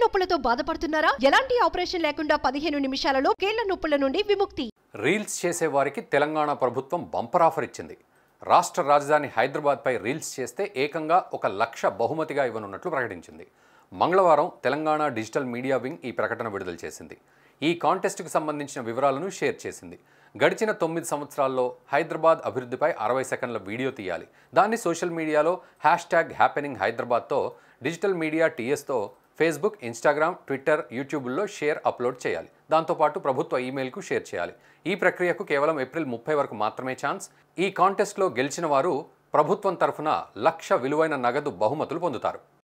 నొప్పులతో బాధపడుతున్నారా ఎలాంటి ఆపరేషన్ లేకుండా పదిహేను నిమిషాలలో కీళ్ల నొప్పుల నుండి విముక్తి రీల్స్ చేసే వారికి తెలంగాణ ప్రభుత్వం బంపర్ ఆఫర్ ఇచ్చింది రాష్ట్ర రాజధాని హైదరాబాద్పై రీల్స్ చేస్తే ఏకంగా ఒక లక్ష బహుమతిగా ఇవ్వనున్నట్లు ప్రకటించింది మంగళవారం తెలంగాణ డిజిటల్ మీడియా వింగ్ ఈ ప్రకటన విడుదల చేసింది ఈ కాంటెస్ట్కు సంబంధించిన వివరాలను షేర్ చేసింది గడిచిన తొమ్మిది సంవత్సరాల్లో హైదరాబాద్ అభివృద్ధిపై అరవై సెకండ్ల వీడియో తీయాలి దాన్ని సోషల్ మీడియాలో హ్యాష్ ట్యాగ్ హ్యాపెనింగ్ హైదరాబాద్తో డిజిటల్ మీడియా టీఎస్తో ఫేస్బుక్ ఇన్స్టాగ్రామ్ ట్విట్టర్ యూట్యూబ్లో షేర్ అప్లోడ్ చేయాలి దాంతోపాటు ప్రభుత్వ ఈమెయిల్కు షేర్ చేయాలి ఈ ప్రక్రియకు కేవలం ఏప్రిల్ ముప్పై వరకు మాత్రమే ఛాన్స్ ఈ కాంటెస్ట్లో గెలిచిన వారు ప్రభుత్వం తరఫున లక్ష విలువైన నగదు బహుమతులు పొందుతారు